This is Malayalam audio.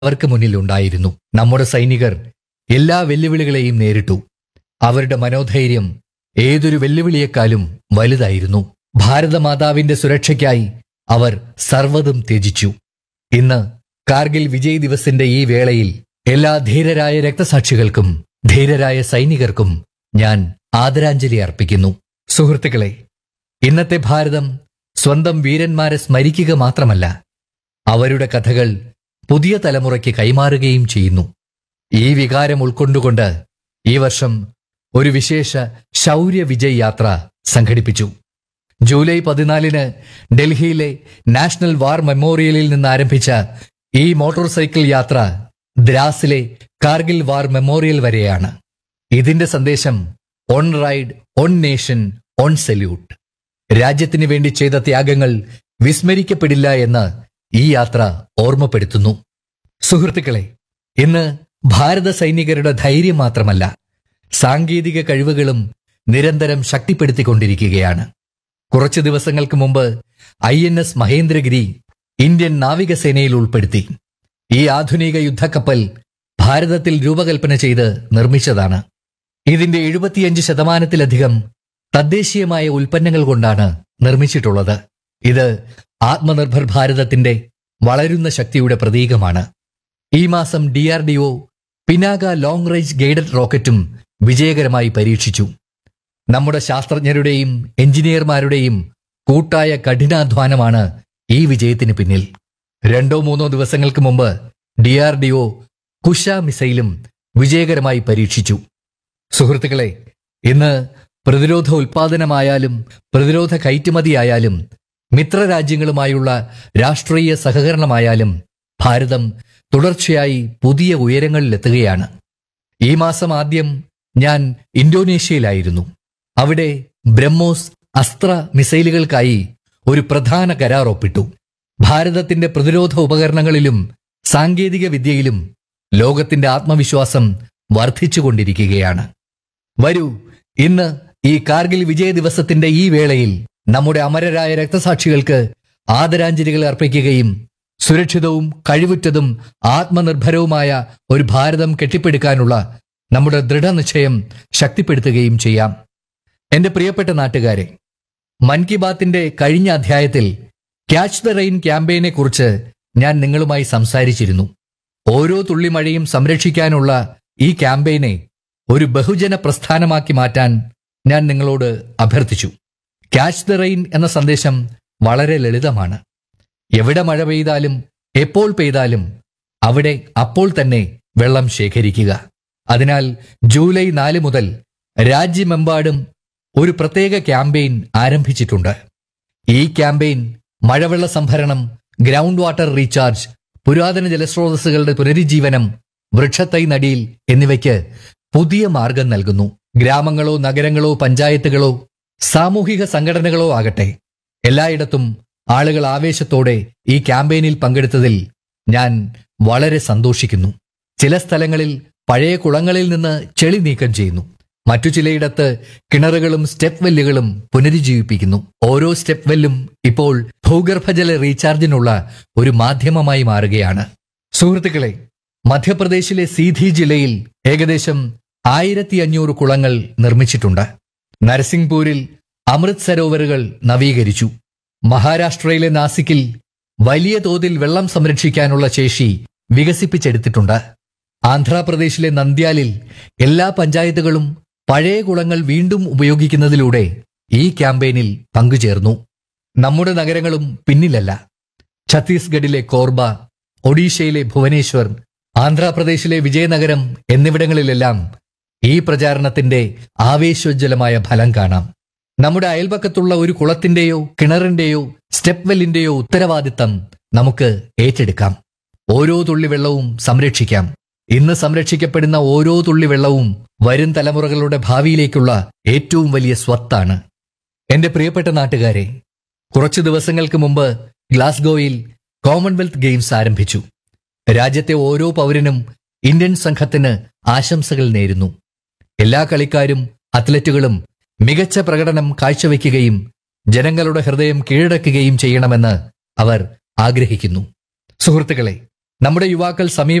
അവർക്ക് മുന്നിലുണ്ടായിരുന്നു നമ്മുടെ സൈനികർ എല്ലാ വെല്ലുവിളികളെയും നേരിട്ടു അവരുടെ മനോധൈര്യം ഏതൊരു വെല്ലുവിളിയെക്കാളും വലുതായിരുന്നു ഭാരതമാതാവിന്റെ സുരക്ഷയ്ക്കായി അവർ സർവ്വതും ത്യജിച്ചു ഇന്ന് കാർഗിൽ വിജയ് ദിവസിന്റെ ഈ വേളയിൽ എല്ലാ ധീരരായ രക്തസാക്ഷികൾക്കും ധീരരായ സൈനികർക്കും ഞാൻ ആദരാഞ്ജലി അർപ്പിക്കുന്നു സുഹൃത്തുക്കളെ ഇന്നത്തെ ഭാരതം സ്വന്തം വീരന്മാരെ സ്മരിക്കുക മാത്രമല്ല അവരുടെ കഥകൾ പുതിയ തലമുറയ്ക്ക് കൈമാറുകയും ചെയ്യുന്നു ഈ വികാരം ഉൾക്കൊണ്ടുകൊണ്ട് ഈ വർഷം ഒരു വിശേഷ ശൗര്യ വിജയ് യാത്ര സംഘടിപ്പിച്ചു ജൂലൈ പതിനാലിന് ഡൽഹിയിലെ നാഷണൽ വാർ മെമ്മോറിയലിൽ നിന്ന് ആരംഭിച്ച ഈ മോട്ടോർ സൈക്കിൾ യാത്ര ദ്രാസിലെ കാർഗിൽ വാർ മെമ്മോറിയൽ വരെയാണ് ഇതിന്റെ സന്ദേശം on ride on nation on salute രാജ്യത്തിന് വേണ്ടി ചെയ്ത ത്യാഗങ്ങൾ വിസ്മരിക്കപ്പെടില്ല എന്ന് ഈ യാത്ര ഓർമ്മപ്പെടുത്തുന്നു സുഹൃത്തുക്കളെ ഇന്ന് ഭാരത സൈനികരുടെ ധൈര്യം മാത്രമല്ല സാങ്കേതിക കഴിവുകളും നിരന്തരം ശക്തിപ്പെടുത്തിക്കൊണ്ടിരിക്കുകയാണ് കുറച്ചു ദിവസങ്ങൾക്ക് മുമ്പ് I N S Mahendragiri Indian നാവികസേനയിൽ ഉൾപ്പെടുത്തി ഈ ആധുനിക യുദ്ധക്കപ്പൽ ഭാരതത്തിൽ രൂപകൽപ്പന ചെയ്ത് നിർമ്മിച്ചതാണ് ഇതിന്റെ എഴുപത്തിയഞ്ച് ശതമാനത്തിലധികം തദ്ദേശീയമായ ഉൽപ്പന്നങ്ങൾ കൊണ്ടാണ് നിർമ്മിച്ചിട്ടുള്ളത് ഇത് ആത്മനിർഭർ ഭാരതത്തിന്റെ വളരുന്ന ശക്തിയുടെ പ്രതീകമാണ് ഈ മാസം D R D O Pinaka long range guided റോക്കറ്റും വിജയകരമായി പരീക്ഷിച്ചു നമ്മുടെ ശാസ്ത്രജ്ഞരുടെയും എഞ്ചിനീയർമാരുടെയും കൂട്ടായ കഠിനാധ്വാനമാണ് ഈ വിജയത്തിന് പിന്നിൽ രണ്ടോ മൂന്നോ ദിവസങ്ങൾക്ക് മുമ്പ് D R D O Kusha മിസൈലും വിജയകരമായി പരീക്ഷിച്ചു സുഹൃത്തുക്കളെ ഇന്ന് പ്രതിരോധ ഉൽപാദനമായാലും പ്രതിരോധ കയറ്റുമതിയായാലും മിത്രരാജ്യങ്ങളുമായുള്ള രാഷ്ട്രീയ സഹകരണമായാലും ഭാരതം തുടർച്ചയായി പുതിയ ഉയരങ്ങളിലെത്തുകയാണ് ഈ മാസം ആദ്യം ഞാൻ ഇന്തോനേഷ്യയിലായിരുന്നു അവിടെ ബ്രഹ്മോസ് അസ്ത്ര മിസൈലുകൾക്കായി ഒരു പ്രധാന കരാർ ഒപ്പിട്ടു ഭാരതത്തിന്റെ പ്രതിരോധ ഉപകരണങ്ങളിലും സാങ്കേതിക വിദ്യയിലും ലോകത്തിന്റെ ആത്മവിശ്വാസം വർദ്ധിച്ചുകൊണ്ടിരിക്കുകയാണ് വരൂ ഇന്ന് ഈ കാർഗിൽ വിജയ ദിവസത്തിന്റെ ഈ വേളയിൽ നമ്മുടെ അമരരായ രക്തസാക്ഷികൾക്ക് ആദരാഞ്ജലികൾ അർപ്പിക്കുകയും സുരക്ഷിതവും കഴിവുറ്റതും ആത്മനിർഭരവുമായ ഒരു ഭാരതം കെട്ടിപ്പടുക്കാനുള്ള നമ്മുടെ ദൃഢനിശ്ചയം ശക്തിപ്പെടുത്തുകയും ചെയ്യാം എന്റെ പ്രിയപ്പെട്ട നാട്ടുകാരെ മൻ കി ബാത്തിന്റെ കഴിഞ്ഞ അധ്യായത്തിൽ ക്യാച്ച് ദ റെയിൻ ക്യാമ്പയിനെ കുറിച്ച് ഞാൻ നിങ്ങളുമായി സംസാരിച്ചിരുന്നു ഓരോ തുള്ളി മഴയും സംരക്ഷിക്കാനുള്ള ഈ ക്യാമ്പയിനെ ഒരു ബഹുജന പ്രസ്ഥാനമാക്കി മാറ്റാൻ ഞാൻ നിങ്ങളോട് അഭ്യർത്ഥിച്ചു ക്യാച്ച് ദ റെയിൻ എന്ന സന്ദേശം വളരെ ലളിതമാണ് എവിടെ മഴ പെയ്താലും എപ്പോൾ പെയ്താലും അവിടെ അപ്പോൾ തന്നെ വെള്ളം ശേഖരിക്കുക അതിനാൽ ജൂലൈ നാല് മുതൽ രാജ്യമെമ്പാടും ഒരു പ്രത്യേക ക്യാമ്പയിൻ ആരംഭിച്ചിട്ടുണ്ട് ഈ ക്യാമ്പയിൻ മഴവെള്ള സംഭരണം ഗ്രൗണ്ട് വാട്ടർ റീചാർജ് പുരാതന ജലസ്രോതസ്സുകളുടെ പുനരുജ്ജീവനം വൃക്ഷത്തൈ നടിയിൽ എന്നിവയ്ക്ക് പുതിയ മാർഗം നൽകുന്നു ഗ്രാമങ്ങളോ നഗരങ്ങളോ പഞ്ചായത്തുകളോ സാമൂഹിക സംഘടനകളോ ആകട്ടെ എല്ലായിടത്തും ആളുകൾ ആവേശത്തോടെ ഈ ക്യാമ്പയിനിൽ പങ്കെടുത്തതിൽ ഞാൻ വളരെ സന്തോഷിക്കുന്നു ചില സ്ഥലങ്ങളിൽ പഴയ കുളങ്ങളിൽ നിന്ന് ചെളി നീക്കം ചെയ്യുന്നു മറ്റു ചിലയിടത്ത് കിണറുകളും സ്റ്റെപ്പ് വെല്ലുകളും പുനരുജ്ജീവിപ്പിക്കുന്നു ഓരോ സ്റ്റെപ്പ് വെല്ലും ഇപ്പോൾ ഭൂഗർഭജല റീചാർജിനുള്ള ഒരു മാധ്യമമായി മാറുകയാണ് സുഹൃത്തുക്കളെ മധ്യപ്രദേശിലെ സീധി ജില്ലയിൽ ഏകദേശം ആയിരത്തി അഞ്ഞൂറ് കുളങ്ങൾ നിർമ്മിച്ചിട്ടുണ്ട് നരസിംഗ്പൂരിൽ അമൃത് സരോവറുകൾ നവീകരിച്ചു മഹാരാഷ്ട്രയിലെ നാസിക്കിൽ വലിയ തോതിൽ വെള്ളം സംരക്ഷിക്കാനുള്ള ശേഷി വികസിപ്പിച്ചെടുത്തിട്ടുണ്ട് ആന്ധ്രാപ്രദേശിലെ നന്ദ്യാലിൽ എല്ലാ പഞ്ചായത്തുകളും പഴയ കുളങ്ങൾ വീണ്ടും ഉപയോഗിക്കുന്നതിലൂടെ ഈ ക്യാമ്പയിനിൽ പങ്കുചേർന്നു നമ്മുടെ നഗരങ്ങളും പിന്നിലല്ല ഛത്തീസ്ഗഡിലെ കോർബ ഒഡീഷയിലെ ഭുവനേശ്വർ ആന്ധ്രാപ്രദേശിലെ വിജയനഗരം എന്നിവിടങ്ങളിലെല്ലാം ഈ പ്രചാരണത്തിന്റെ ആവേശോജ്വലമായ ഫലം കാണാം നമ്മുടെ അയൽപക്കത്തുള്ള ഒരു കുളത്തിന്റെയോ കിണറിന്റെയോ സ്റ്റെപ്പ് വെല്ലിന്റെയോ ഉത്തരവാദിത്തം നമുക്ക് ഏറ്റെടുക്കാം ഓരോ തുള്ളി വെള്ളവും സംരക്ഷിക്കാം ഇന്ന് സംരക്ഷിക്കപ്പെടുന്ന ഓരോ തുള്ളി വെള്ളവും വരും തലമുറകളുടെ ഭാവിയിലേക്കുള്ള ഏറ്റവും വലിയ സ്വത്താണ് എന്റെ പ്രിയപ്പെട്ട നാട്ടുകാരെ കുറച്ചു ദിവസങ്ങൾക്ക് മുമ്പ് ഗ്ലാസ്ഗോയിൽ കോമൺവെൽത്ത് ഗെയിംസ് ആരംഭിച്ചു രാജ്യത്തെ ഓരോ പൗരനും ഇന്ത്യൻ സംഘത്തിന് ആശംസകൾ നേരുന്നു എല്ലാ കളിക്കാരും അത്ലറ്റുകളും മികച്ച പ്രകടനം കാഴ്ചവെക്കുകയും ജനങ്ങളുടെ ഹൃദയം കീഴടക്കുകയും ചെയ്യണമെന്ന് അവർ ആഗ്രഹിക്കുന്നു സുഹൃത്തുക്കളെ നമ്മുടെ യുവാക്കൾ സമീപ